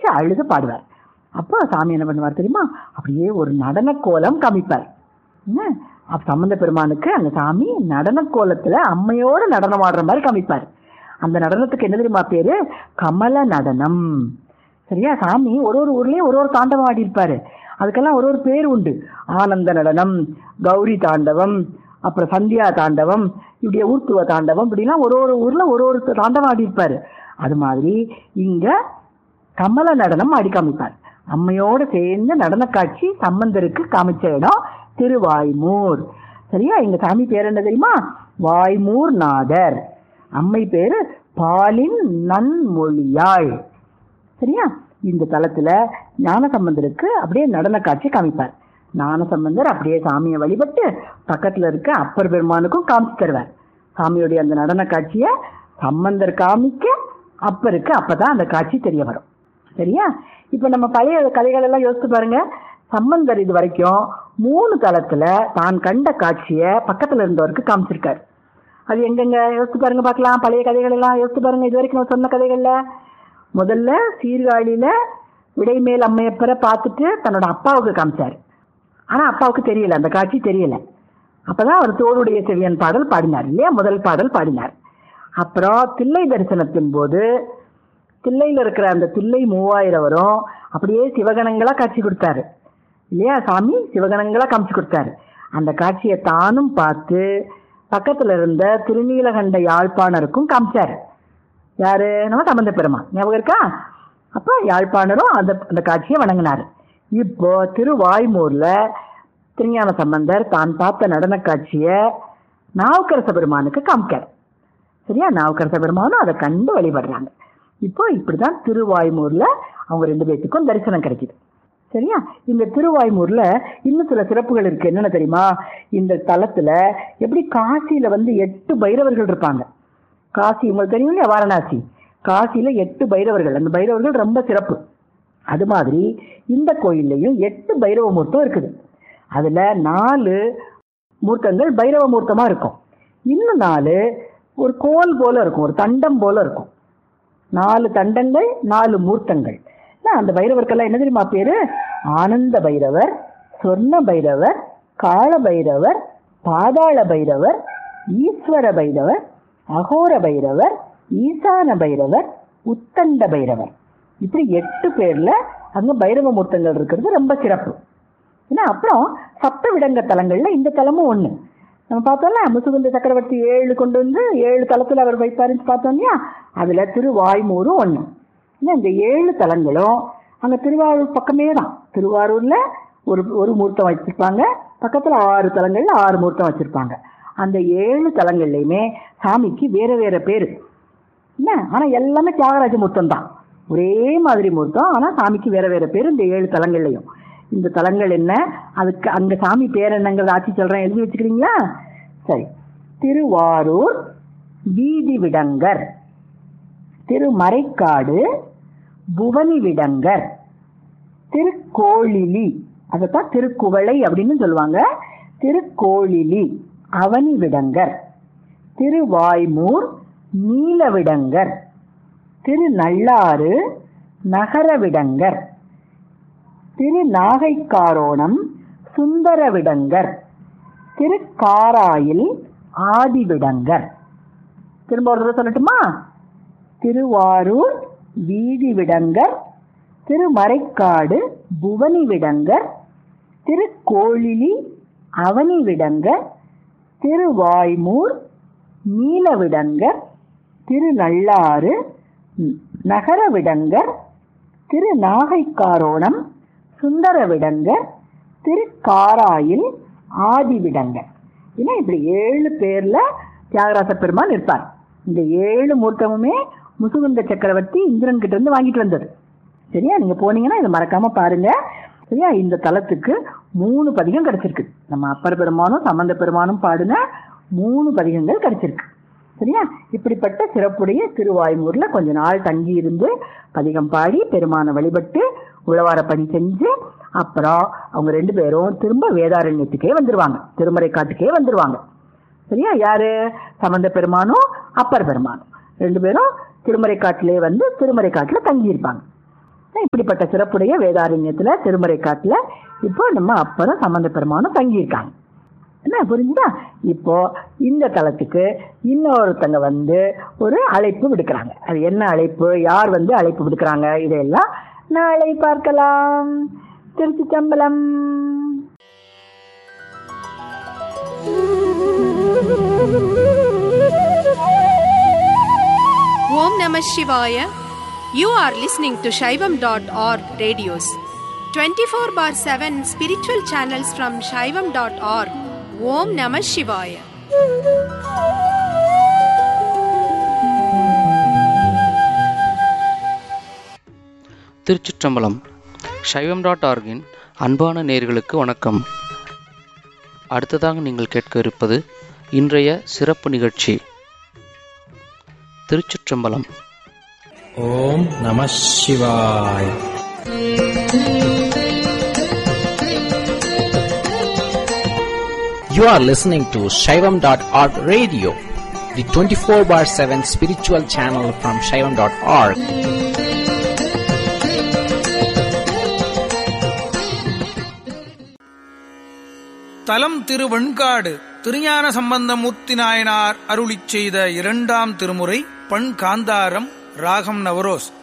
அழுது பாடுவார் அப்போ சாமி என்ன பண்ணுவார் தெரியுமா அப்படியே ஒரு நடன கோலம் காமிப்பார் என்ன அப்ப சம்பந்த பெருமானுக்கு அந்த சாமி நடன கோலத்துல அம்மையோட நடனம் ஆடுற மாதிரி காமிப்பார் அந்த நடனத்துக்கு என்ன தெரியுமா பேரு கமல நடனம் சரியா சாமி ஒரு ஒரு ஊர்லயும் ஒரு ஒரு தாண்டவம் ஆடி இருப்பாரு அதுக்கெல்லாம் ஒரு ஒரு பேர் உண்டு ஆனந்த நடனம் கௌரி தாண்டவம் அப்புறம் சந்தியா தாண்டவம் இப்படி ஊர்த்துவ தாண்டவம் இப்படிலாம் ஒரு ஒரு ஊர்ல ஒரு ஒரு தாண்டவம் ஆடி இருப்பாரு அது மாதிரி இங்க கமல நடனம் ஆடி காமிப்பார் அம்மையோட சேர்ந்து நடன காட்சி சம்பந்தருக்கு காமிச்ச இடம் திருவாய்மூர் சரியா எங்க சாமி பேர் என்ன தெரியுமா வாய்மூர் நாதர் அம்மை பேரு பாலின் நன்மொழியாள் சரியா இந்த தலத்துல ஞானசம்பந்தருக்கு அப்படியே நடன காட்சி காமிப்பார் ஞானசம்பந்தர் அப்படியே சாமியை வழிபட்டு பக்கத்துல இருக்க அப்பர் பெருமானுக்கும் காமிச்சு தருவார் சாமியுடைய அந்த நடன காட்சியை சம்பந்தர் காமிக்க அப்பருக்கு அப்பதான் அந்த காட்சி தெரிய வரும் சரியா இப்ப நம்ம பழைய கதைகள் எல்லாம் யோசிச்சு பாருங்க சம்பந்தர் இது வரைக்கும் மூணு தளத்துல தான் கண்ட காட்சிய பக்கத்துல இருந்தவருக்கு காமிச்சிருக்காரு அது எங்கெங்க யோசிச்சு பாருங்க பார்க்கலாம் பழைய கதைகள் எல்லாம் யோசிச்சு பாருங்க இது வரைக்கும் நான் சொன்ன கதைகள்ல முதல்ல சீர்காழியில விடைமேல் அம்மையப்பரை பார்த்துட்டு தன்னோட அப்பாவுக்கு காமிச்சாரு ஆனா அப்பாவுக்கு தெரியல அந்த காட்சி தெரியல அப்பதான் அவர் தோளுடைய செவியன் பாடல் பாடினார் இல்லையா முதல் பாடல் பாடினார் அப்புறம் தில்லை தரிசனத்தின் போது தில்லையில இருக்கிற அந்த தில்லை மூவாயிரம் வரும் அப்படியே சிவகணங்களா காட்சி கொடுத்தாரு இல்லையா சாமி சிவகணங்களா காமிச்சு கொடுத்தாரு அந்த காட்சியை தானும் பார்த்து பக்கத்துல இருந்த திருநீலகண்ட யாழ்ப்பாணருக்கும் காமிச்சாரு யாரு நம்ம சம்பந்த பெருமான் ஞாபகம் இருக்கா அப்போ யாழ்ப்பாணரும் அந்த அந்த காட்சியை வணங்கினாரு இப்போ திருவாய்மூர்ல திருஞான சம்பந்தர் தான் பார்த்த நடன காட்சியை நாவுக்கரச பெருமானுக்கு காமிக்கார் சரியா நாவுக்கரச பெருமானும் அதை கண்டு வழிபடுறாங்க இப்போ இப்படிதான் திருவாய்மூர்ல அவங்க ரெண்டு பேத்துக்கும் தரிசனம் கிடைக்குது சரியா இந்த திருவாய்மூர்ல இன்னும் சில சிறப்புகள் இருக்கு என்னென்ன தெரியுமா இந்த தலத்துல எப்படி காசியில வந்து எட்டு பைரவர்கள் இருப்பாங்க காசி உங்களுக்கு தெரியும் இல்லையா வாரணாசி காசியில எட்டு பைரவர்கள் அந்த பைரவர்கள் ரொம்ப சிறப்பு அது மாதிரி இந்த கோயில்லையும் எட்டு பைரவ மூர்த்தம் இருக்குது அதுல நாலு மூர்த்தங்கள் பைரவ மூர்த்தமா இருக்கும் இன்னும் நாலு ஒரு கோல் போல இருக்கும் ஒரு தண்டம் போல இருக்கும் நாலு தண்டங்கள் நாலு மூர்த்தங்கள் என்ன, அந்த பைரவருக்கெல்லாம் என்ன தெரியுமா பேரு ஆனந்த பைரவர் சொர்ண பைரவர் கால பைரவர் பாதாள பைரவர் ஈஸ்வர பைரவர் அகோர பைரவர் ஈசான பைரவர் உத்தண்ட பைரவர் இப்படி எட்டு பேர்ல அங்க பைரவ மூர்த்தங்கள் இருக்கிறது ரொம்ப சிறப்பு ஏன்னா அப்புறம் சப்த விடங்க தலங்கள்ல இந்த தலமும் ஒண்ணு நம்ம பார்த்தோம்ல முசுகுந்த சக்கரவர்த்தி ஏழு கொண்டு வந்து ஏழு தலத்துல அவர் வைப்பாருன்னு பார்த்தோம் இல்லையா அதுல திருவாய்மூரும் ஒண்ணு ஏன்னா இந்த ஏழு தலங்களும் அங்க திருவாரூர் பக்கமே தான் திருவாரூர்ல ஒரு ஒரு மூர்த்தம் வச்சிருப்பாங்க பக்கத்துல ஆறு தலங்கள்ல ஆறு மூர்த்தம் வச்சிருப்பாங்க அந்த ஏழு தலங்கள்லயுமே சாமிக்கு வேற வேற பேரு என்ன ஆனா எல்லாமே தியாகராஜ மூர்த்தம் தான் ஒரே மாதிரி மூர்த்தம் ஆனா சாமிக்கு வேற வேற பேர் இந்த ஏழு தலங்கள்லயும் இந்த தலங்கள் என்ன அதுக்கு அங்க சாமி பேர் என்னங்கிறது ஆட்சி சொல்றேன் எழுதி வச்சுக்கிறீங்களா சரி திருவாரூர் வீதி விடங்கர் திருமறைக்காடு புவனி விடங்கர் திருக்கோளிலி அதைத்தான் திருக்குவளை அப்படின்னு சொல்லுவாங்க திருக்கோளிலி அவனி விடங்கர் திருவாய்மூர் நீலவிடங்கர் திருநள்ளாறு நகரவிடங்கர் திரு நாகைக்காரோணம் சுந்தரவிடங்கர் திருக்காராயில் ஆதிவிடங்கர் திரும்ப ஒரு தடவை சொல்லட்டுமா திருவாரூர் வீதி விடங்கர் திருமறைக்காடு புவனி விடங்கர் திருக்கோளிலி அவனி விடங்கர் திருவாய்மூர் நீலவிடங்கர் திருநள்ளாறு ந- நகரவிடங்கர் திரு நாகைக்காரோணம் சுந்தரவிடங்கர் திருக்காராயில் ஆதிவிடங்கர் ஏன்னா இப்படி ஏழு பேர்ல தியாகராச பெருமான் இருப்பார் இந்த ஏழு மூர்த்தமுமே முசுகுந்த சக்கரவர்த்தி இந்திரன் கிட்ட இருந்து வாங்கிட்டு வந்தது சரியா நீங்க போனீங்கன்னா இதை மறக்காம பாருங்க சரியா இந்த தலத்துக்கு மூணு பதிகம் கிடைச்சிருக்கு நம்ம அப்பர் பெருமானும் சம்பந்த பெருமானும் பாடின மூணு பதிகங்கள் கிடைச்சிருக்கு சரியா இப்படிப்பட்ட சிறப்புடைய திருவாய்மூர்ல கொஞ்ச நாள் தங்கி இருந்து பதிகம் பாடி பெருமானை வழிபட்டு உழவார பணி செஞ்சு அப்புறம் அவங்க ரெண்டு பேரும் திரும்ப வேதாரண்யத்துக்கே வந்துருவாங்க திருமறை காட்டுக்கே வந்துருவாங்க சரியா யாரு சம்பந்த பெருமானும் அப்பர் பெருமானும் ரெண்டு பேரும் திருமறை காட்டிலே வந்து திருமறை காட்டுல தங்கி இருப்பாங்க இப்படிப்பட்ட சிறப்புடைய வேதாரண்யத்துல திருமறை காட்டுல இப்போ நம்ம அப்பரும் சம்பந்த பெருமானும் தங்கியிருக்காங்க என்ன புரிஞ்சுதா இப்போ இந்த தளத்துக்கு இன்னொருத்தங்க வந்து ஒரு அழைப்பு விடுக்கிறாங்க அது என்ன அழைப்பு யார் வந்து அழைப்பு விடுக்கிறாங்க இதையெல்லாம் நாளை பார்க்கலாம் திருச்சி சம்பளம் Om Namah Shivaya. You are listening to Shaivam.org radios. 24 bar 7 spiritual channels from Shaivam.org. Om Namah Shivaya. திருச்சிற்றம்பலம் சைவம் டாட் ஆர்கின் அன்பான நேர்களுக்கு வணக்கம் அடுத்ததாக நீங்கள் கேட்க இருப்பது இன்றைய சிறப்பு நிகழ்ச்சி திருச்சிற்றம்பலம் ஓம் நம சிவாய் You are listening to Shaivam.org radio, the 24 bar 7 spiritual channel from Shaivam.org. தலம் திருவெண்காடு திருஞான சம்பந்தமூர்த்தி நாயனார் அருளிச் செய்த இரண்டாம் திருமுறை பண் காந்தாரம் ராகம் நவரோஸ்